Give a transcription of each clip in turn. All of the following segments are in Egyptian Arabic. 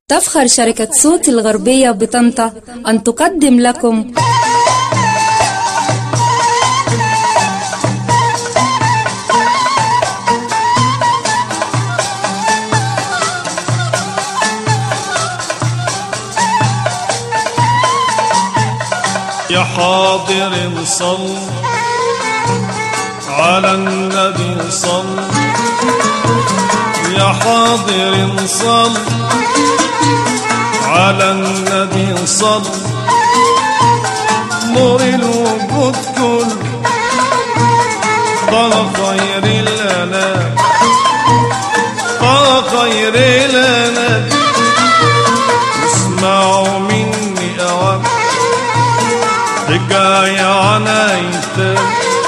تفخر شركة صوت الغربية بطنطا أن تقدم لكم يا حاضر صل على النبي صل يا حاضر صل على النبي صل نور الوجود كل طال خير لنا طال خير لنا اسمعوا مني أوام حكاية عن أيتام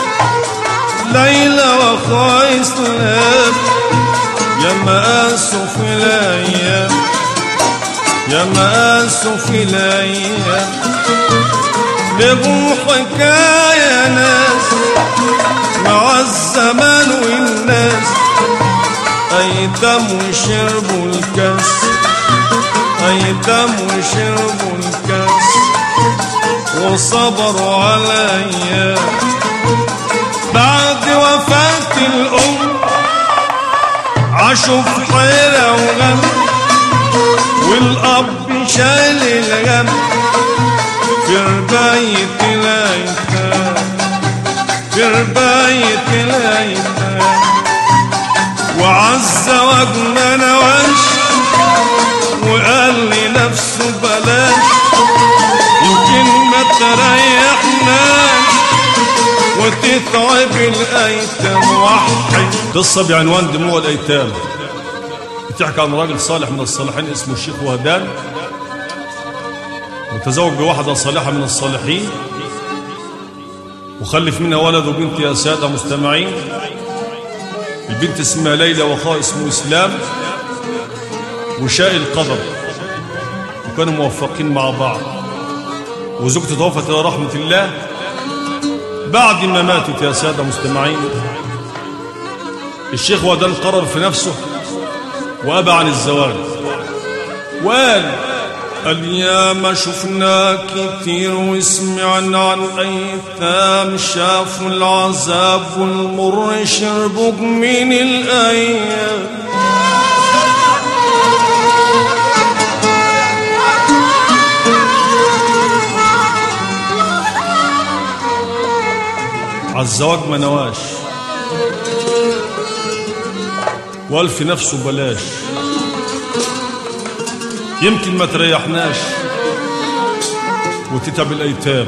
ليلى وخيسلام يا مقاسوا في الأيام يا مقاسوا في الأيام لهم حكاية ناس مع الزمان والناس أيتام وشربوا الكاس أيتام وشربوا الكاس وصبروا عليا بعد وفاة الأم عاشوا في حيرة وغم والأب شال الغم في رباية الأيتام في رباية الأيتام وعز وجنا نواش وقال لي نفسه بلاش يمكن ما تريحناش وتتعب الايتام وحي قصه بعنوان دموع الايتام بتحكي عن راجل صالح من الصالحين اسمه الشيخ وهدان متزوج بواحده صالحه من الصالحين وخلف منها ولد وبنت يا ساده مستمعين البنت اسمها ليلى واخوها اسمه اسلام وشاء القدر وكانوا موفقين مع بعض وزوجته توفت الى رحمه الله بعد ما ماتت يا ساده مستمعين الشيخ ودان قرر في نفسه وابى عن الزواج وقال الياما شفنا كتير وسمعنا عن ايتام شافوا العذاب والمر شربوا من الايام عالزواج ما نواش وقال في نفسه بلاش يمكن ما تريحناش وتتعب الايتام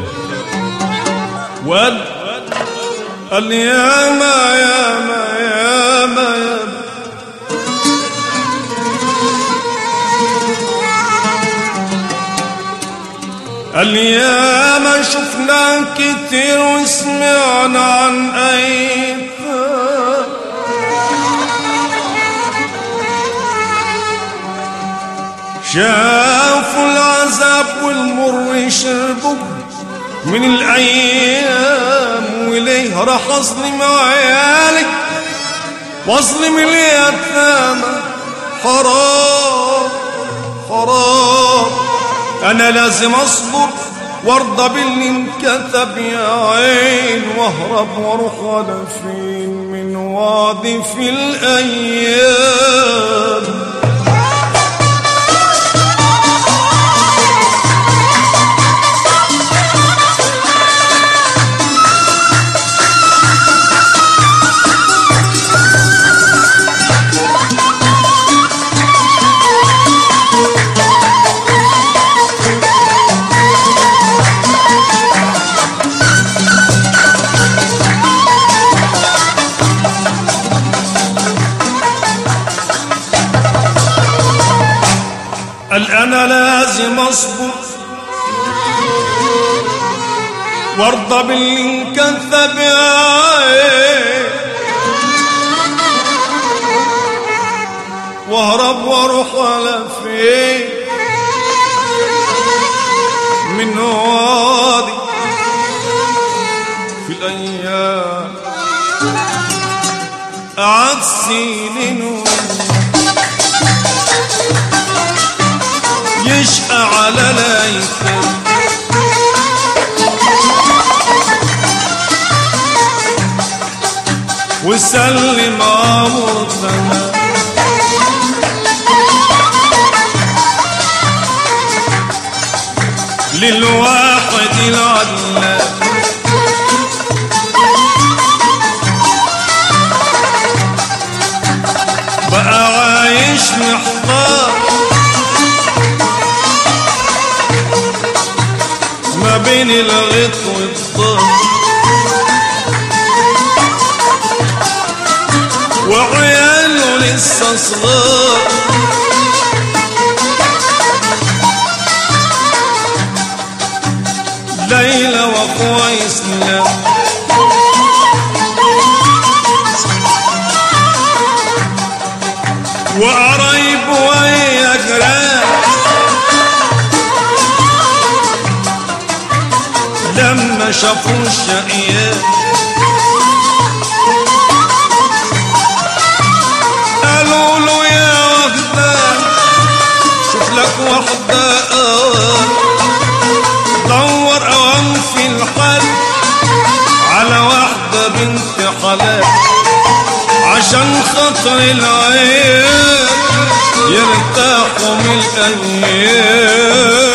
وقال قال يا ما يا ما يا ما يا ما قال يا ما شفنا كتير وسمعنا عن ايتام شافوا العذاب والمر شربوا من الايام وليه راح اظلم عيالك واظلم اليتامى حرام حرام انا لازم اصبر وارضى باللي انكتب يا عين واهرب واروح على فين من وعدي في الايام قال انا لازم اصبر وارضى باللي انكذب يا عين واهرب واروح على فين من وادي في الايام قعد سنين على الايتام وسلم امرنا للواحد العدل بقى عايش محتار ما بين الغيط والضر وعياله لسه صغار ليلى وكويس لا وقرايب ويا جيران لما شافوا الشقيان قالوا له يا وحدة شوف لك وحدة أوان دور أوام في الحال على واحدة بنت حلال عشان خاطر العين يرتاحوا من الأيام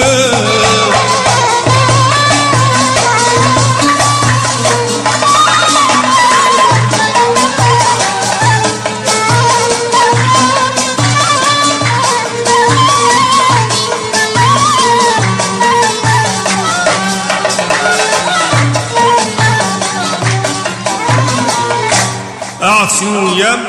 قعد سنين وايام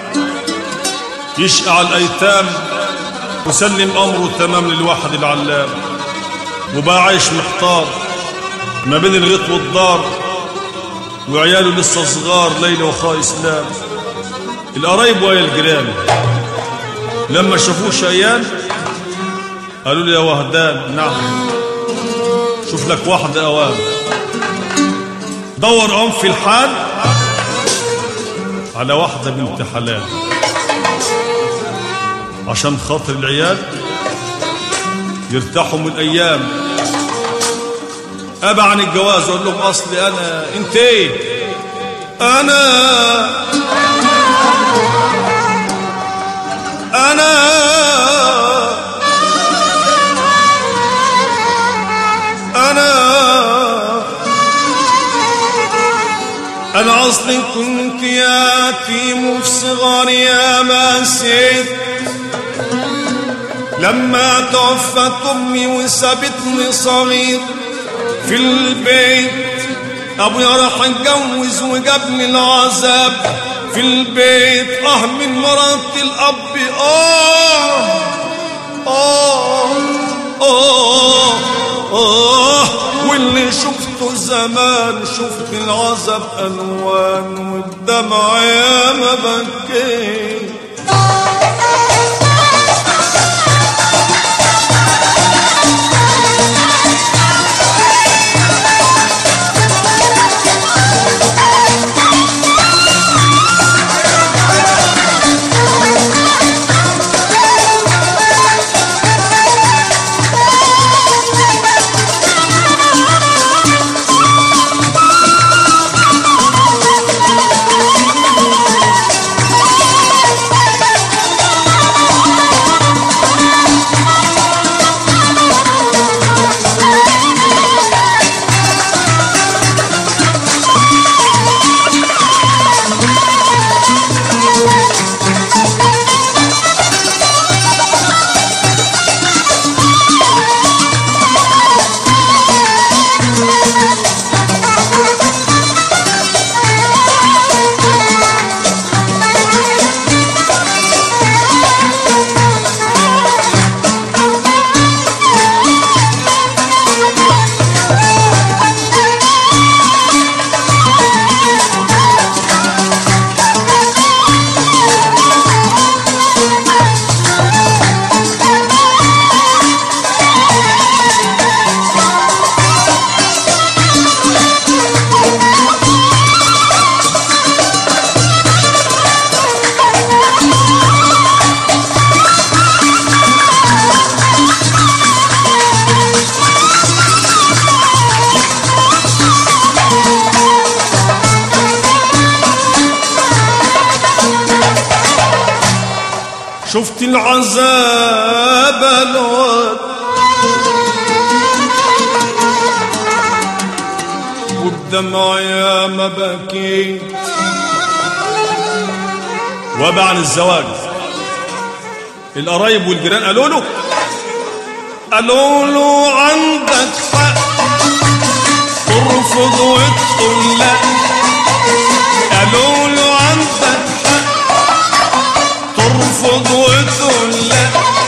يشقى على الايتام وسلم امره تمام للواحد العلام وبقى عايش محتار ما بين الغيط والدار وعياله لسه صغار ليلى وخا اسلام القرايب ويا الجيران لما شافوه شقيان قالوا له يا وهدان نعم شوف لك واحدة اوام دور ام في الحال على واحدة بنت حلال عشان خاطر العيال يرتاحوا من الأيام أبى عن الجواز أقول لهم أصلي أنا أنت إيه؟ أنا أنا أنا أنا أصلي كنت يتيم وفي صغاري يا مسيت لما توفت أمي وسابتني صغير في البيت أبويا راح اتجوز وجابني العذاب في البيت آه من مرات الأب آه آه آه آه واللي شفته زمان شفت العذاب ألوان والدمع يا ما بكيت العذاب الواد وبدمع يا ما بكيت وابع عن الزواج القرايب والجيران قالوا له قالوا له عندك حق ترفض وتقول لا قالوا له عندك حق ترفض وتقول لا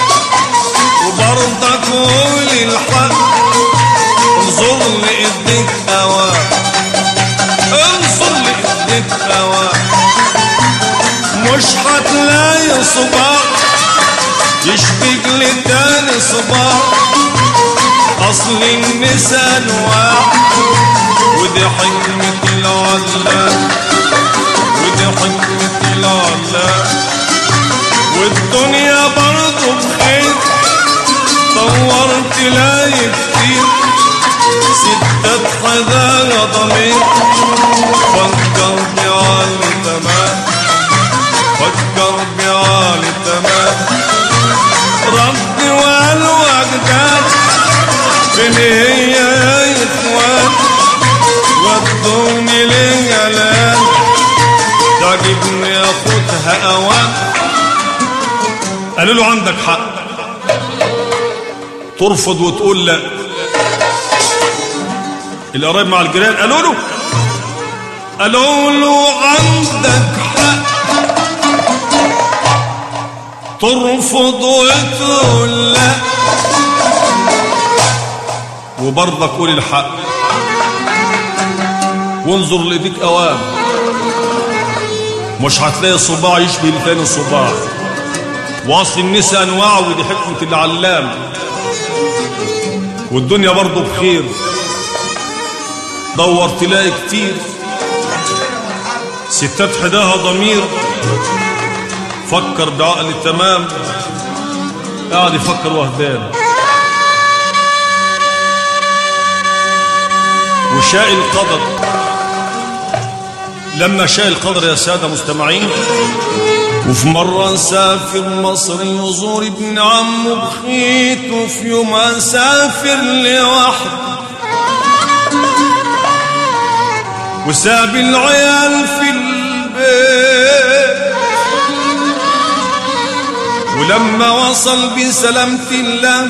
وبرضك قول الحق انظر لإيديك هواك انظر لإيديك هواك مش هتلاقي صباع يشبك للتاني صباع اصل النساء انواع ودي حكمة العلام ودي حكمة العلام والدنيا برضو بخير دورت لاقي كتير ستات حداها ضمير فكر بعالي تمام فكر بعالي تمام ربي وقال وجدان فين هي يا اخوان ودوني للجلال تعجبني اخدها اوان قالوا له عندك حق ترفض وتقول لا القرايب مع الجيران قالوا له قالوا له عندك حق ترفض وتقول لا وبرضك قول الحق وانظر لايديك اوام مش هتلاقي صباع يشبه لتاني صباع واصل النساء انواع ودي حكمه العلام والدنيا برضه بخير دور تلاقي كتير ستات حداها ضمير فكر بعقل تمام قاعد يفكر وهدان وشاء القدر لما شاء القدر يا سادة مستمعين وفي مرة نسافر مصر يزور ابن عمه بخيت وفي يوم اسافر لوحدي وساب العيال في البيت ولما وصل بسلامة الله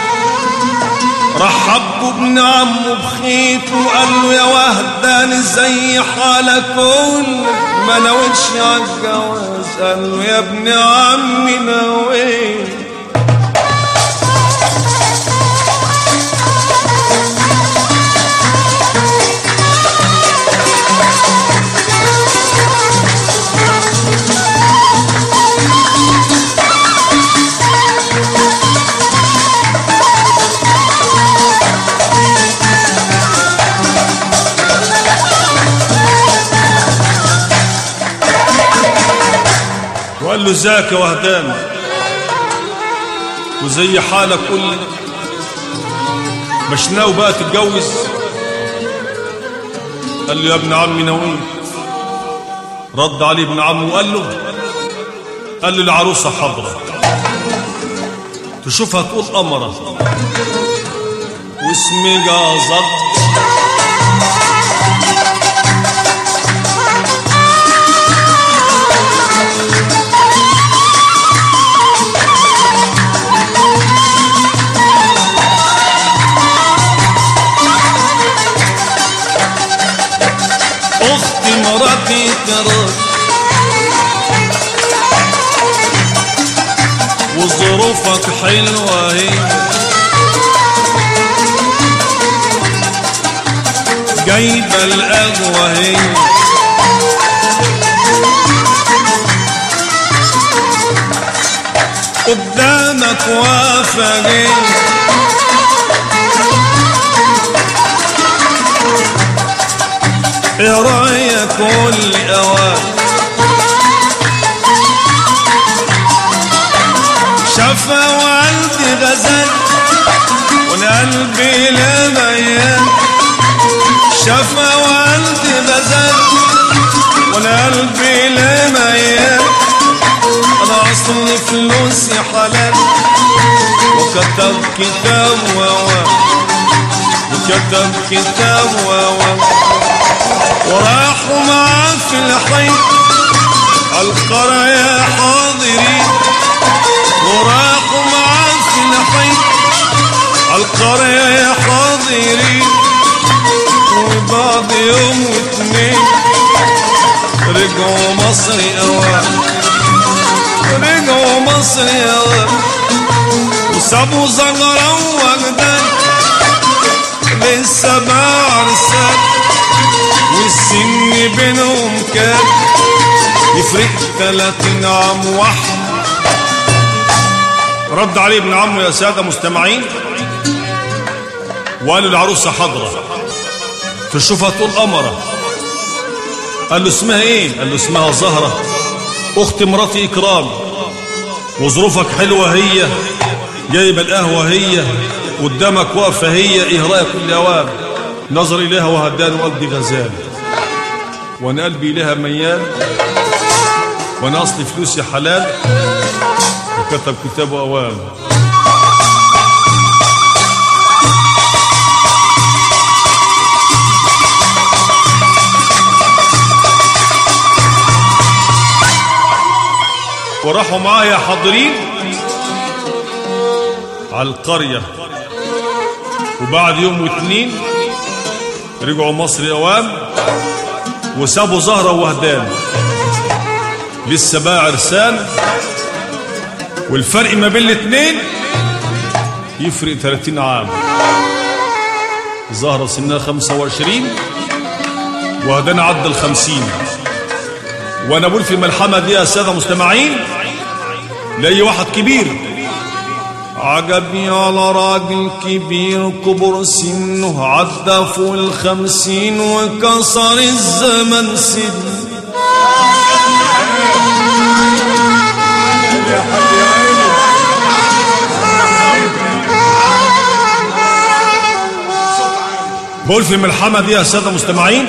رحب ابن عمه بخيت وقال له يا وهدان ازاي حالك قول ما نويتش عالجواز قال له يا ابن عمي نويت وقال له ازيك يا وهدان وزي حالك قول لي مش ناوي بقى تتجوز قال له يا ابن عمي نويت رد عليه ابن عمه وقال له قال له العروسة حضرة تشوفها تقول قمرة واسمي جازر اختي مراتي ترد وظروفك حلوة هي جايبة القهوة هي قدامك واقفة هي ايه رايك قول لي اوان شفا وقلبي غزل وانا قلبي لميان شفا وقلبي غزل وانا قلبي لميان انا اصلي فلوسي وكتب كتاب ووا وكتب كتاب ووا وراحوا معاه في الحي القرية حاضرين وراحوا معاه في الحي القرية حاضرين وبعد يوم واتنين رجعوا مصر اوام رجعوا مصر اوام وسابوا زغرة وجدان لسه بعرسان والسن بينهم كان يفرق تلاتين عام واحد رد عليه ابن عمه يا سادة مستمعين وقالوا العروسة حضرة تشوفها تقول قمرة قال له اسمها ايه قال له اسمها زهرة اخت مراتي اكرام وظروفك حلوة هي جايبة القهوة هي قدامك واقفة هي ايه رأيك كل اوام نظر اليها وهدان وقلبي غزال وانا قلبي لها ميال وانا اصلي فلوسي حلال وكتب كتابه اوام وراحوا معايا حاضرين على القرية وبعد يوم واتنين رجعوا مصر اوام وسابوا زهرة وهدان لسه بقى عرسان والفرق ما بين الاتنين يفرق 30 عام زهرة سنها 25 وهدان عدى الخمسين وانا بقول في الملحمة دي يا سادة مستمعين لأي واحد كبير عجبي على راجل كبير كبر سنه عدى فوق الخمسين وكسر الزمن سن بقول في الملحمة دي يا سادة مستمعين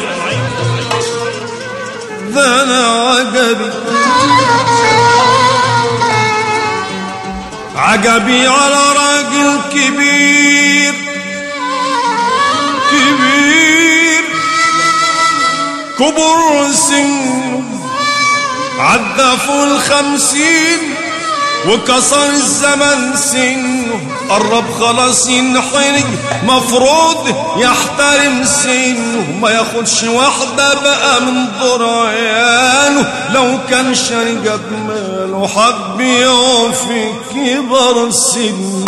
ده أنا عجبي عجبي على راجل كبير كبير كبر سنه عدى فوق الخمسين وكسر الزمن سنه قرب خلاص ينحرج مفروض يحترم سنه ما ياخدش واحدة بقى من دور عياله لو كان شاري جماله حب في كبر سنه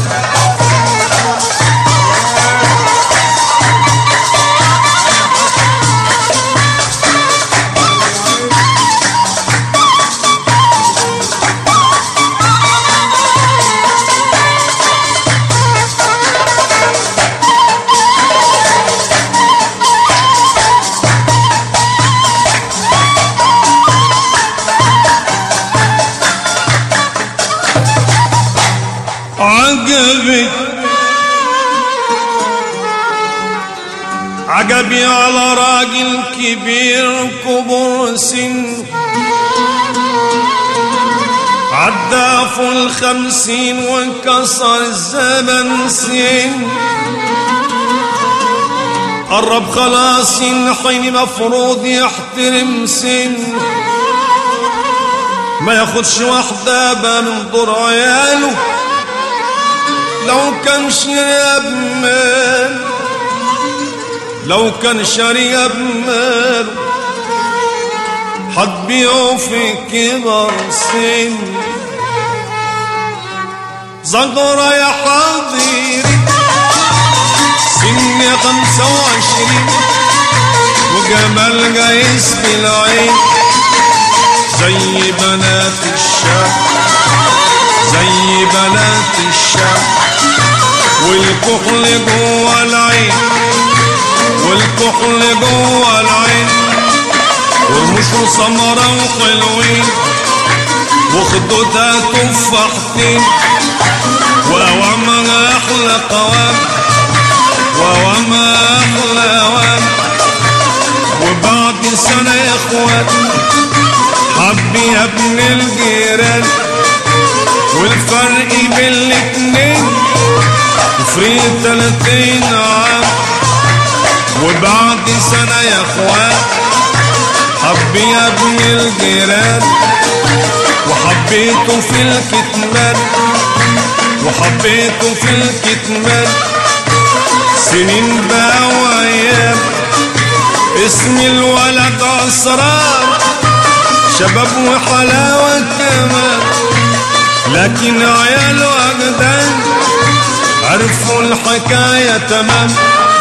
عجبي عجبي على راجل كبير كبر سن عدى فوق الخمسين وانكسر الزمن سن قرب خلاص ينحني مفروض يحترم سن ما ياخدش واحدة بقى من دور عياله لو كان شرياب مال لو كان شرياب مال حتبيعه في كبر سن زغرة يا حاضري سن خمسة وعشرين وجمال جايز في العين زي بنات الشام زي بنات الشام والكحل جوه العين والكحل جوه العين ورموشه سمرة وحلوين وخدودها تفاحتين وأوامها أحلى قوام وأوامها أحلى أوام وبعد سنة يا إخوان حبي يا ابن الجيران والفرق بين الاتنين عفريت تلاتين عام وبعد سنة يا اخوان حب يا ابن الجيران وحبيته في الكتمان وحبيته في الكتمان سنين بقى وايام اسم الولد اسرار شباب وحلاوة كمان لكن عياله أجدان عرفوا الحكاية تمام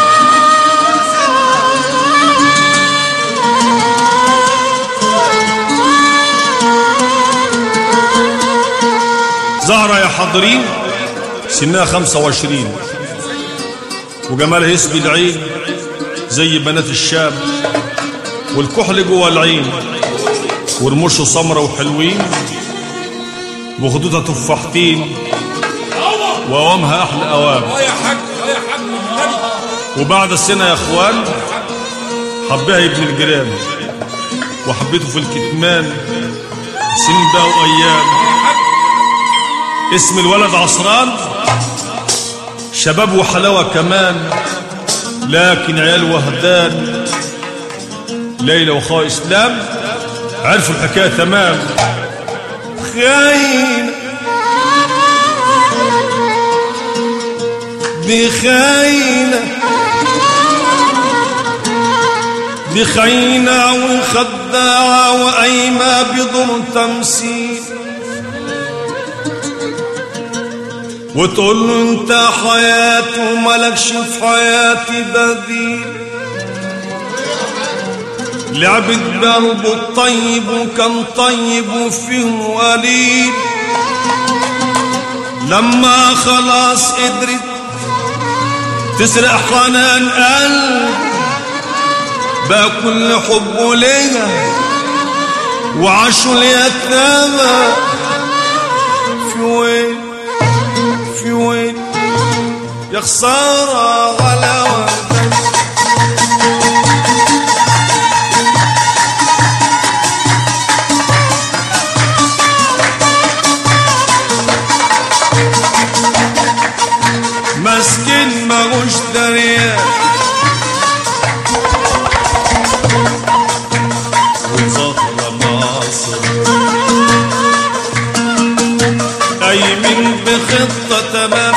زهرة يا حاضرين سنها خمسة وعشرين وجمالها يسبي العين زي بنات الشام والكحل جوه العين ورموشه سمرة وحلوين وخدودها تفاحتين وأوامها أحلى أوام يا حاج يا حاج النبي وبعد السنة يا اخوان حبها ابن الجيران وحبيته في الكتمان سنين بقى وايام اسم الولد عصران شباب وحلاوة كمان لكن عيال وهدان ليلى وخا اسلام عرفوا الحكاية تمام خاين دي خاينة دي خاينة وخداعة وقايمة بدور تمثيل وتقول له انت حياتي وملكش في حياتي بديل لعبت بقلبه الطيب وكان طيب وفيه قليل لما خلاص قدرت تسرق حنان قلب بقى كل حبه ليها وعاشوا اليتامى في وين في وين يا خسارة على وردك مسكين ماهوش دريان وزهرة مصر قايمين بخطة تمام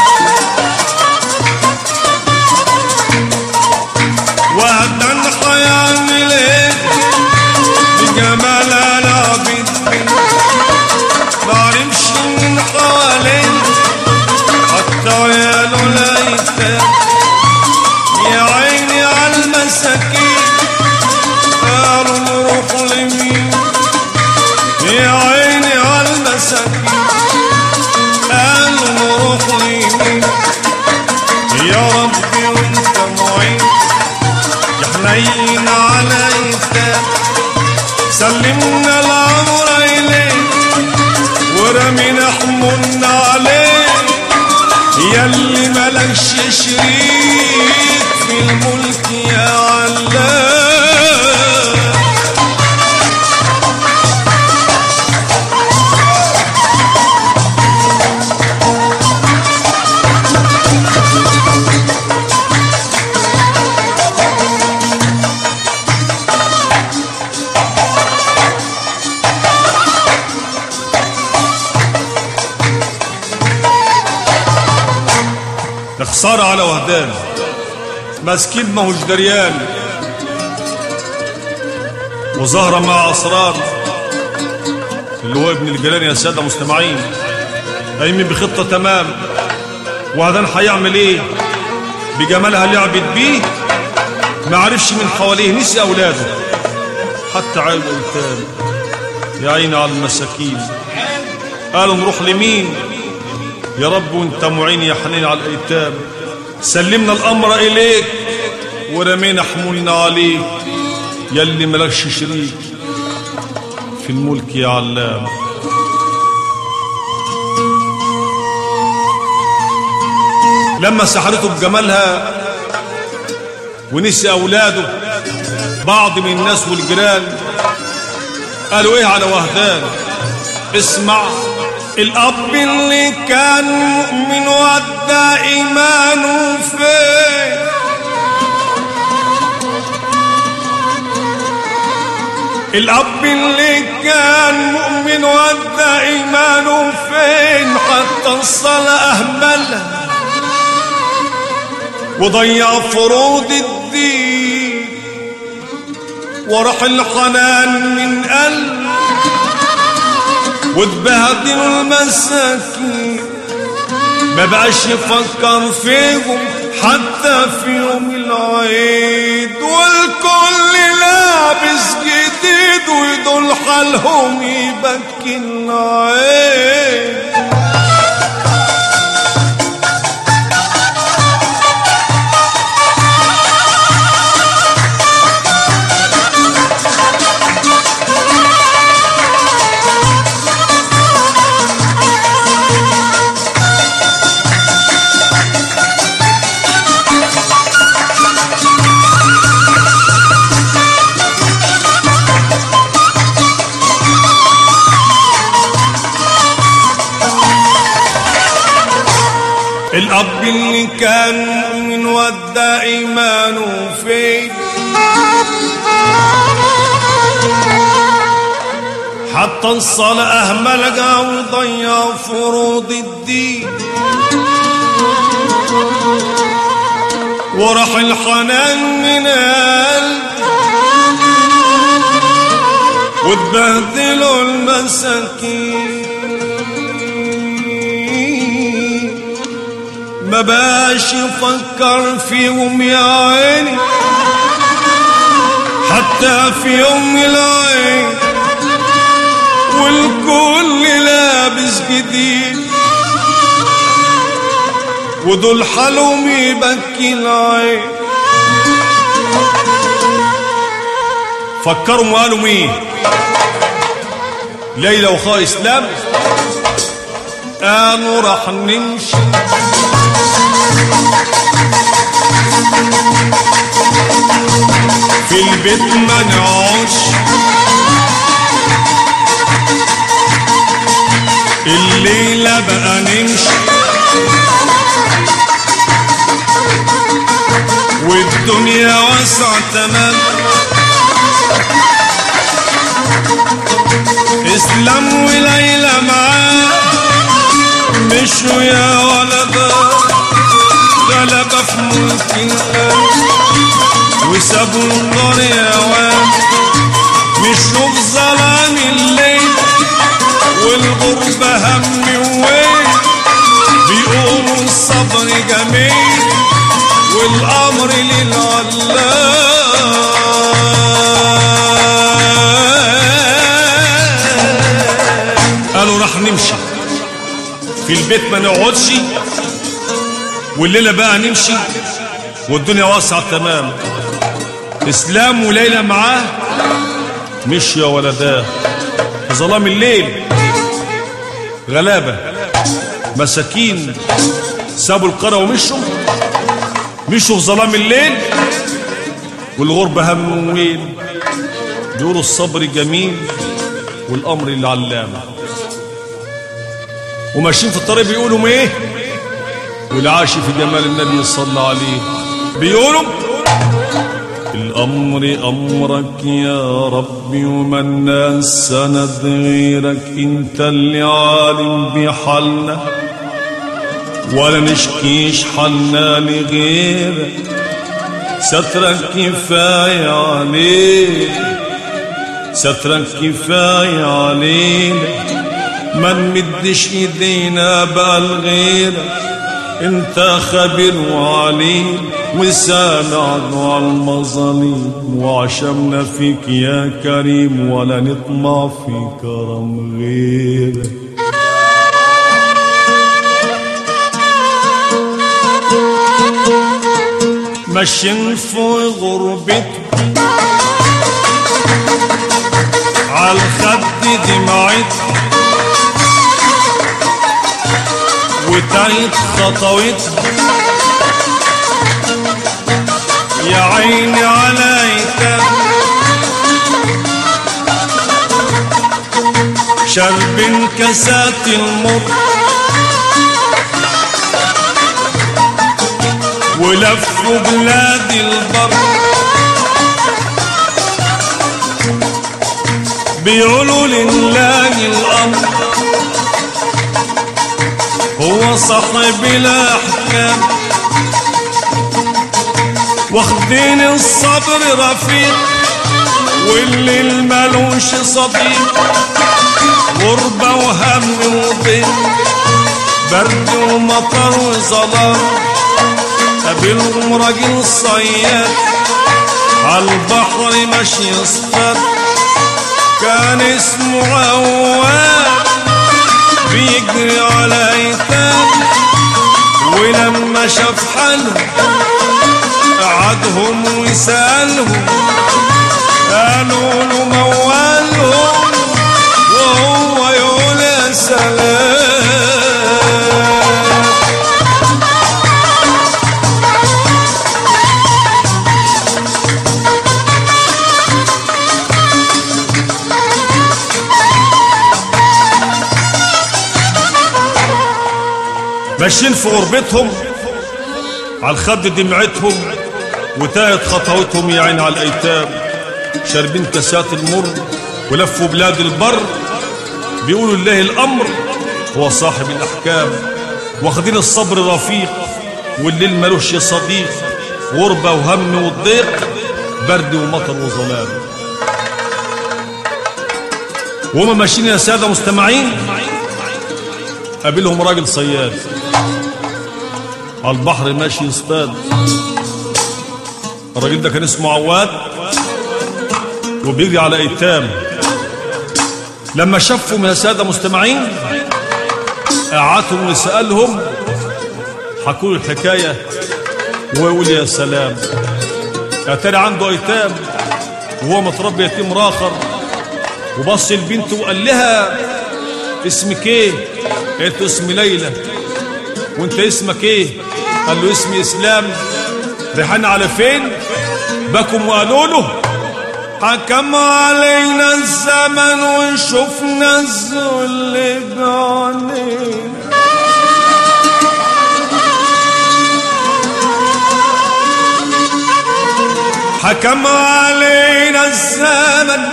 وهدان هيعمل ايه بجمال العبيد معرفش من حواليه حتى عياله الايتام يا عيني على المساكين قالوا نروح لمين يا عيني على المساكين قالوا نروح لمين يا ربي وانت معين يا حنين على ايتام سلمنا الامر اليك ورمينا حمولنا عليه ياللي ملكش شريك في الملك يا علام ده خسارة على وهدان مسكين ماهوش دريان وزهرة مع أسرار اللي هو ابن الجيران يا سادة مستمعين قايمين بخطة تمام وهدان هيعمل ايه بجمالها لعبت بيه ما عرفش من حواليه نسي أولاده حتى عيل قلتان يا عيني على المساكين قالوا نروح لمين يا رب وانت معين يا حنين على الايتام سلمنا الامر اليك ورمينا حمولنا عليك يلي ملكش شريك في الملك يا علام لما سحرته بجمالها ونسي اولاده بعض من الناس والجيران قالوا ايه على وهدان اسمع الأب اللي كان مؤمن وأدى إيمان كانوا فين الأب اللي كان مؤمن ودى إيمانه فين حتى الصلاة أهملها وضيع فروض الدين وراح الحنان من قلب واتبهدلوا المساكين ما بقاش يفكر فيهم حتى في يوم العيد والكل لابس جديد ودول حالهم يبكي العيد الأب اللي كان مؤمن ودى إيمانه فين حتى الصلاة أهملها وضيع فروض الدين وراح الحنان من قلب واتبهدلوا المساكين ما باش يفكر فيهم يا عيني حتى في يوم العين والكل لابس جديد ودول حالهم يبكي العين فكروا وقالوا مين ليلى وخا اسلام قالوا راح نمشي في البيت ما نقعدش الليلة بقى نمشي والدنيا واسعة تمام اسلام وليلى معاه مشوا يا ولدا غلبة في ملك الله وسابوا القرية وام مشوا في ظلام الليل والغربة هم وويل بيقولوا الصبر جميل والأمر لله قالوا راح نمشي في البيت ما نقعدش والليلة بقى نمشي والدنيا واسعة تمام اسلام وليلى معاه مش يا ولداه في ظلام الليل غلابة مساكين سابوا القرى ومشوا مشوا في ظلام الليل والغربة هم وويل بيقولوا الصبر جميل والأمر للعلامة وماشيين في الطريق بيقولوا ايه والعاشي في جمال النبي صلى عليه بيقولوا الأمر أمرك يا ربي وما الناس سند غيرك انت اللي عالم بحالنا ولا نشكيش حالنا لغيرك سترك كفاية عليك سترك كفاية علينا ما نمدش ايدينا بقى لغيرك انت خبير وعليم وسامع دعاء المظالم وعشمنا فيك يا كريم ولا نطمع في كرم غيرك ماشيين في غربتكم عالخد دمعتكم وتعيد خطوتكم يا عيني على يتام شرب كاسات المر ولفوا بلاد البر بيقولوا لله الأمر هو صاحب الأحكام واخدين الصبر رفيق واللي ملوش صديق غربة وهم وضيق برد ومطر وظلام قابلهم راجل صياد عالبحر ماشي يصطاد كان اسمه عواد بيجري على ايتام ولما شاف حالهم قعدهم وسألهم قالوا له موالهم وهو يقول يا سلام ماشيين في غربتهم على الخد دمعتهم وتاهت خطوتهم يا عين على الايتام شاربين كاسات المر ولفوا بلاد البر بيقولوا لله الامر هو صاحب الاحكام واخدين الصبر رفيق والليل ملوش صديق غربة وهم والضيق برد ومطر وظلام وهم ماشيين يا سادة مستمعين قابلهم راجل صياد على البحر ماشي يصطاد الراجل ده كان اسمه عواد وبيجري على ايتام لما شافهم يا ساده مستمعين قعدهم وسالهم حكوا له الحكايه وهو يقول يا سلام اتاري عنده ايتام وهو متربي يتيم راخر وبص لبنته وقال لها اسمك ايه قالت له اسمي ليلى وانت اسمك ايه قال له اسمي اسلام ريحان على فين بكم وقالوا له حكم علينا الزمن وشفنا الذل بعينينا حكم علينا الزمن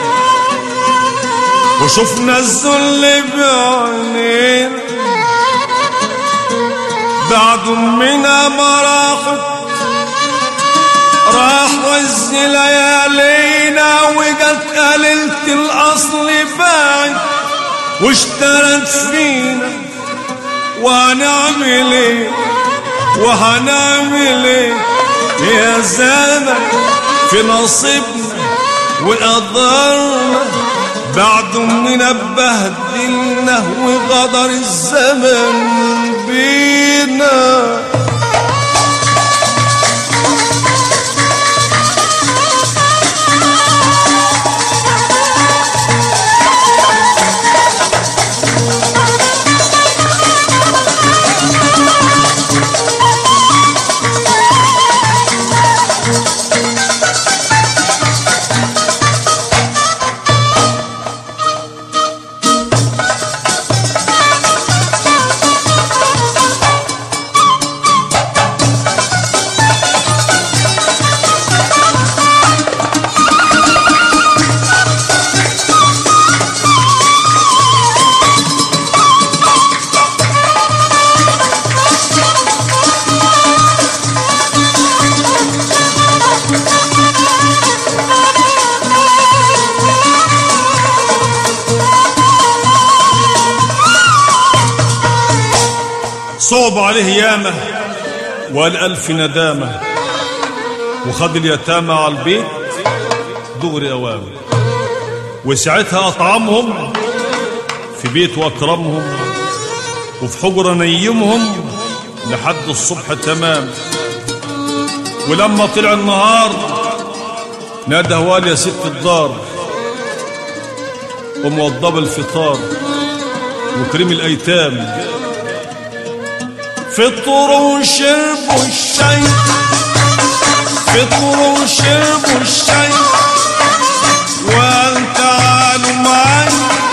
وشفنا الذل بعينينا بعد منا مراحل راح وز ليالينا وجت قللت الاصل باعت واشترت فينا وهنعمل ايه وهنعمل ايه يا زمن في نصيبنا وقدرنا بعد مننا بهدلنا وغدر الزمن بينا صعب عليه يامه وقال ألف ندامة وخد اليتامى على البيت دغري أوامر وساعتها أطعمهم في بيت وأكرمهم وفي حجرة نيمهم لحد الصبح تمام ولما طلع النهار نادى هوال يا ست الدار وموضب الفطار وكريم الأيتام فطروا وشربوا الشاي فطروا وشربوا الشاي وقال تعالوا معاي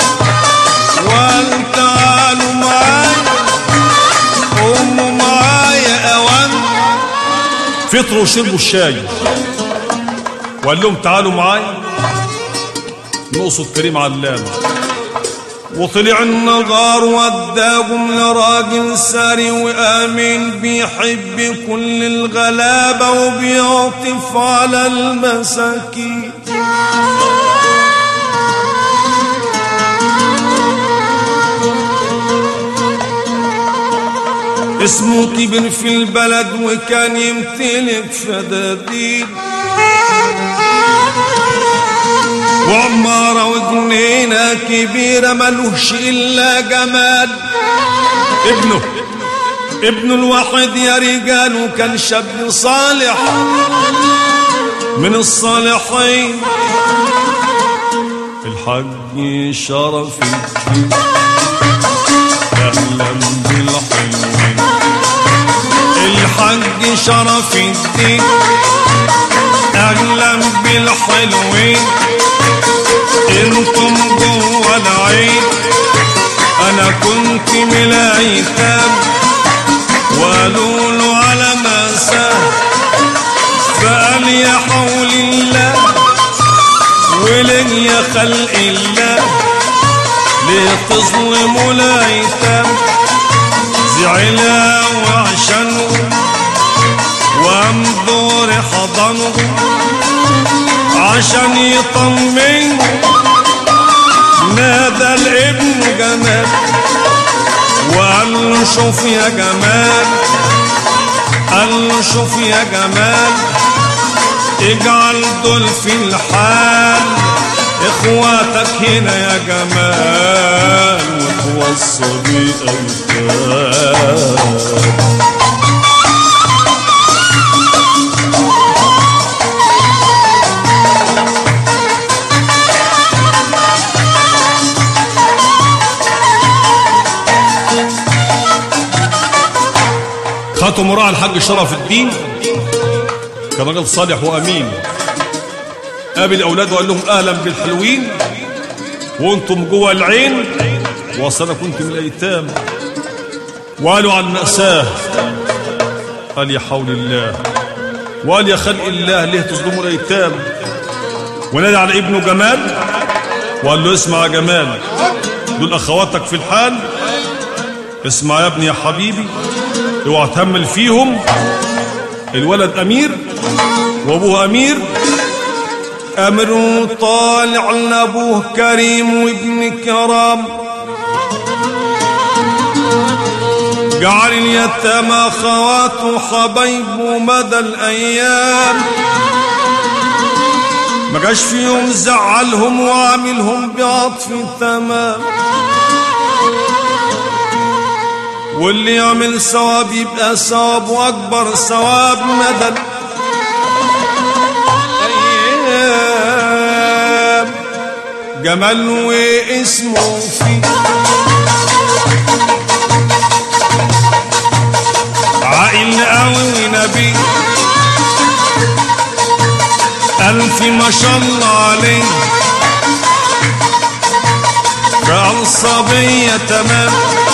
وقال تعالوا معاي قوموا معايا اوام فطروا وشربوا الشاي وقال لهم تعالوا معايا نقصد كريم علام وطلع النغار وداهم لراجل ساري وآمين بيحب كل الغلابة وبيعطف على المساكين اسمه كبر في البلد وكان يمتلك فدادين وعمارة وجنينة كبيرة ملوش إلا جمال ابنه ابنه الواحد يا رجال وكان شاب صالح من الصالحين الحاج شرف الدين اهلا بالحلوين الحاج شرف الدين أهلا بالحلوين انتم جوا العين انا كنت من الايتام وقالوا له على ما ساه فقال يا حول الله ولن يا خلق الله ليه تظلموا الايتام زعلها وعشانهم وقام دور حضنهم عشان يطمن نادى الابن جمال وقال له شوف يا جمال قال له شوف يا جمال اجعل دول في الحال اخواتك هنا يا جمال وتوصى بأيتام خدوا مراعي الحاج شرف الدين كان راجل صالح وامين قابل اولاده وقال لهم اهلا بالحلوين وانتم جوه العين واصل كنت من الايتام وقالوا عن مأساه قال يا حول الله وقال يا خلق الله ليه تظلموا الايتام ونادى على ابنه جمال وقال له اسمع يا جمال دول اخواتك في الحال اسمع يا ابني يا حبيبي اوعى تهمل فيهم الولد امير وابوه امير امر طالع لابوه كريم وابن كرام جعل اليتامى خواته حبايبه مدى الايام ما جاش فيهم زعلهم وعاملهم بعطف تمام واللي يعمل ثواب يبقى ثواب واكبر ثواب مدى الايام جمال واسمه فيه عاقل قوي ونبي ألف ما شاء الله عليه كان صبية تمام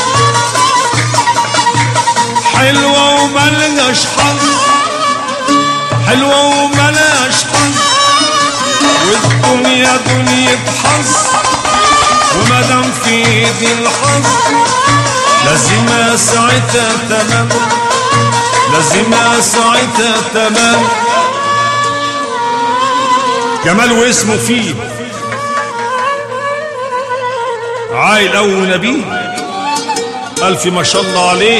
حلوة وملهاش حظ حلوة وملهاش حظ والدنيا دنيا حظ ومادام في ايدي الحظ لازم اسعدها تمام لازم اسعدها تمام جمال واسمه فيه عايل أو نبيه ألف ما شاء الله عليه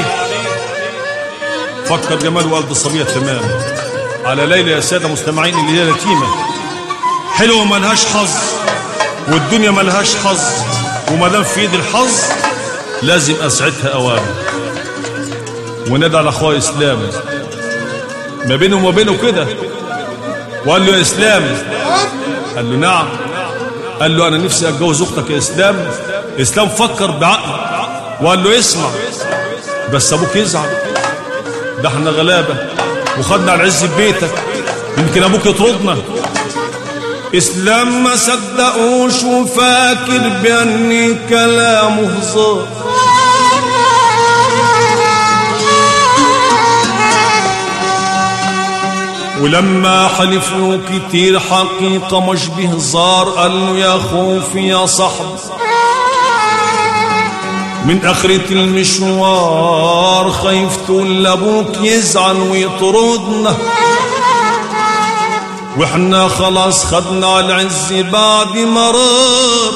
فكر جمال وقلب الصبية تمام على ليلى يا سادة مستمعين اللي هي يتيمة حلوة ملهاش حظ والدنيا ملهاش حظ وما دام في ايد الحظ لازم اسعدها اوامر ونادى على اخويا اسلام ما بينه وما بينه كده وقال له يا اسلام قال له نعم قال له انا نفسي اتجوز اختك يا اسلام اسلام فكر بعقل وقال له اسمع بس ابوك يزعل ده احنا غلابه وخدنا على العز ببيتك يمكن ابوك يطردنا اسلام ما صدقوش وفاكر بان كلامه هزار ولما حلف له كتير حقيقة مش بهزار قال له يا خوفي يا صاحبي من آخرة المشوار خايف تقول لأبوك يزعل ويطردنا واحنا خلاص خدنا العز بعد مرار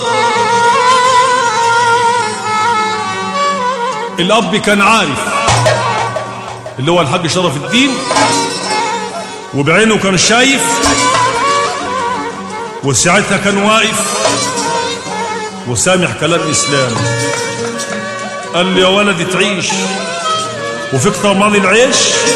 الأب كان عارف اللي هو الحاج شرف الدين وبعينه كان شايف وساعتها كان واقف وسامح كلام إسلام قال لي يا ولدي تعيش وفيك طمان العيش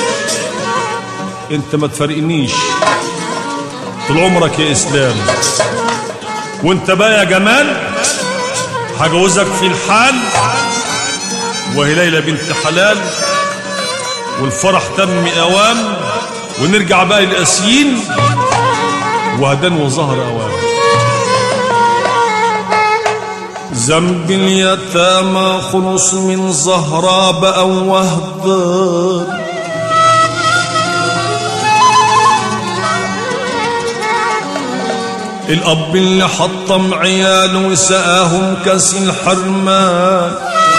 انت ما تفرقنيش طول عمرك يا إسلام وانت بقى يا جمال هجوزك في الحال وهي ليلى بنت حلال والفرح تم اوام ونرجع بقى للاسيين وهدان وظهر اوام ذنب اليتامى خلص من زهراء بقى وهدان الأب اللي حطم عياله وسقاهم كاس الحرمان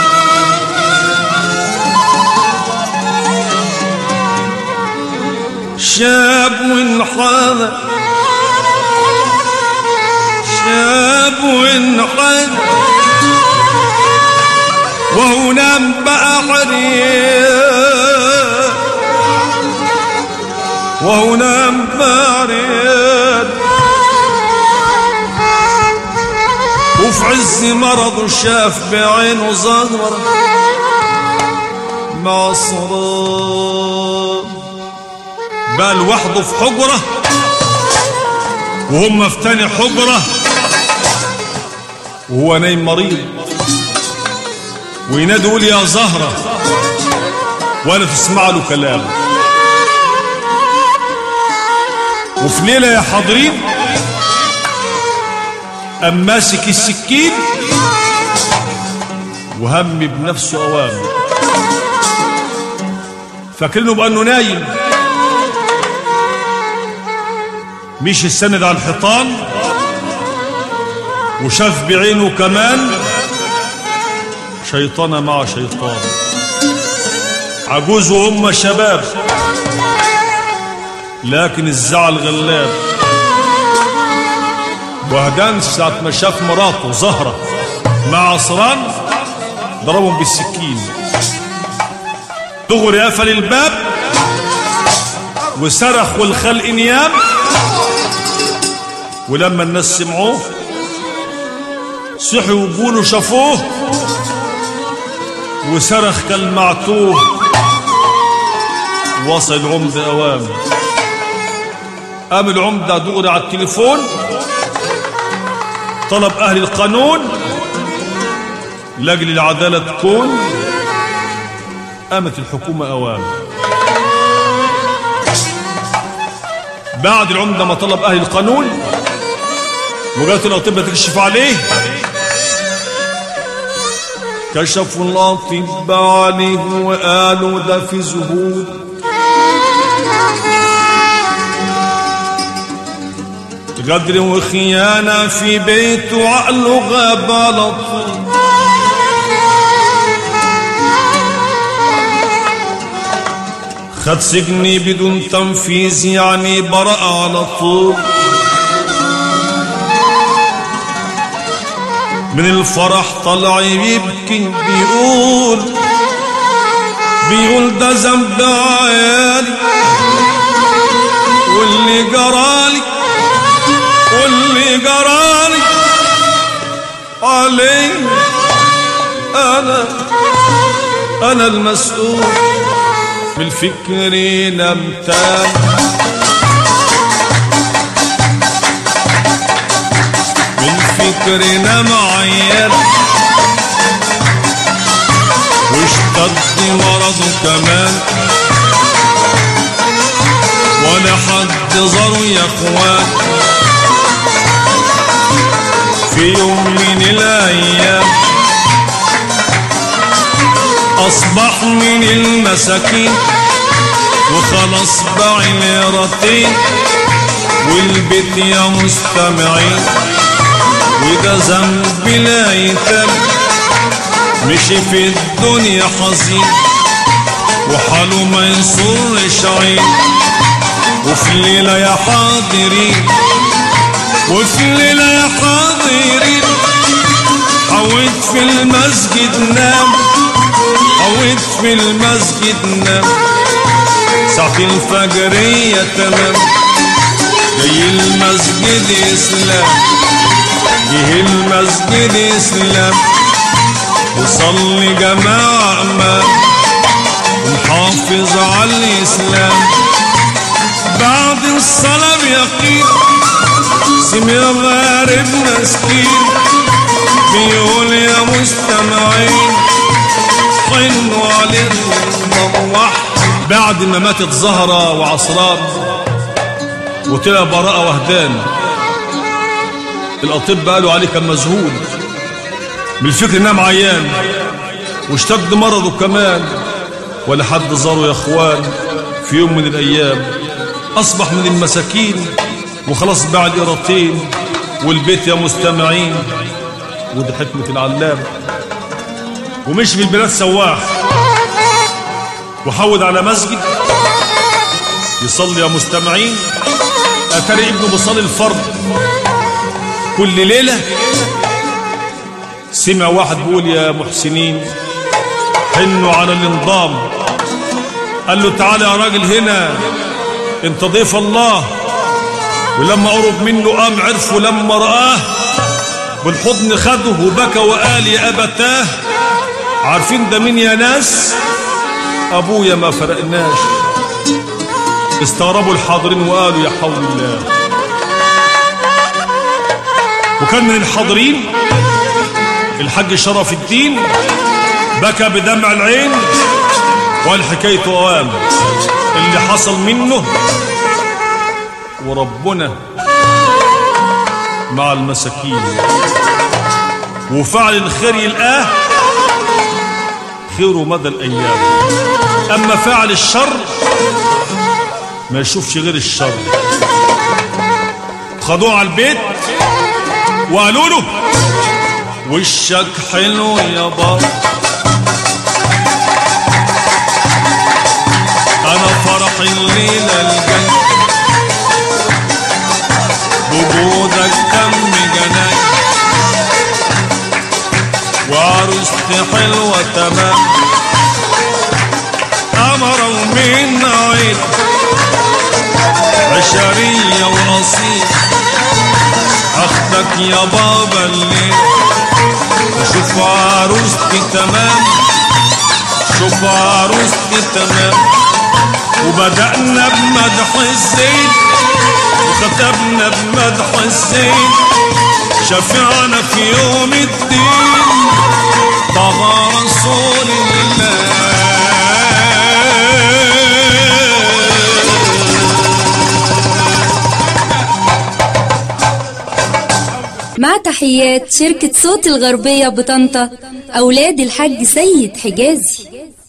شاب وانحنى شاب وانحنى وهو نام بقى عريان وهو نام بقى عريان وفي عز مرضه شاف بعينه زهرة مع صرام بقى لوحده في حجرة وهم في تاني حجرة وهو نايم مريض وينادي يقول يا زهرة ولا تسمع له كلام وفي ليلة يا حاضرين قام ماسك السكين وهم بنفسه اوام فاكرينه بانه نايم مش السند على الحيطان وشاف بعينه كمان شيطانة مع شيطان عجوز وهم شباب لكن الزعل غلاب وهدان ساعة ما شاف مراته زهرة مع عصران ضربهم بالسكين دغري قفل الباب وصرخ والخلق نيام ولما الناس سمعوه صحوا وجوله شافوه وصرخ كالمعتوه وصل العمدة أوام قام العمدة دغري على التليفون طلب أهل القانون لأجل العدالة تكون قامت الحكومة أوام بعد العمدة ما طلب أهل القانون وقالت الأطباء تكشف عليه كشفوا الأطباء عليه وقالوا ده في زهور غدر وخيانة في بيته عقله غاب على طول خد سجني بدون تنفيذ يعني براءة على طول من الفرح طلع يبكي بيقول بيقول ده ذنب عيالي واللي جرالي واللي جرالي علي انا انا المسؤول بالفكر نمتان بالفكر نمعين واشتد مرضه كمان ولا حد زاره يا اخوان في يوم من الايام اصبح من المساكين وخلاص باع ليرتين والبيت يا مستمعين وده ذنب لا يتم مشي في الدنيا حزين وحاله ما يسرش عين وفي ليلة يا حاضرين وفي ليلة يا حاضرين حويت في المسجد نام حويت في المسجد نام ساعة الفجرية تمام جاي المسجد إسلام جه المسجد إسلام وصلي جماعة أمام ونحافظ على الإسلام بعد الصلاة بيقين سمع غارب مسكين بيقول يا مستمعين حنوا على المروح بعد ما ماتت زهرة وعصران وطلع براءة وهدان الأطباء قالوا عليه كان مذهول بالفكر انها عيان واشتد مرضه كمان ولا حد زاره يا اخوان في يوم من الايام اصبح من المساكين وخلاص باع القراطين والبيت يا مستمعين ودي حكمة العلام ومشي في البلاد سواح وحود على مسجد يصلي يا مستمعين اتاري ابنه بيصلي الفرض كل ليلة سمع واحد بيقول يا محسنين حنوا على الانضام قال له تعالى يا راجل هنا انت ضيف الله ولما قرب منه قام عرفه لما رآه بالحضن خده وبكى وقال يا أبتاه عارفين ده مين يا ناس أبويا ما فرقناش استغربوا الحاضرين وقالوا يا حول الله وكان من الحاضرين الحاج شرف الدين بكى بدمع العين وقال حكايته اوام اللي حصل منه وربنا مع المساكين وفعل الخير يلقاه خيره مدى الايام اما فعل الشر ما يشوفش غير الشر خدوه على البيت وقالوا له وشك حلو يا بابا انا فرح الليله الجاي بوجودك دم جناي وعروستي حلوه تمام قمرة ومن عيد عشرية وأصيل أخدك يا بابا الليل شوف عروستي تمام شوف عروستي تمام وبدأنا بمدح الزين وختمنا بمدح الزين شفعنا في يوم الدين طه رسول الله مع تحيات شركة صوت الغربية بطنطا أولاد الحاج سيد حجازي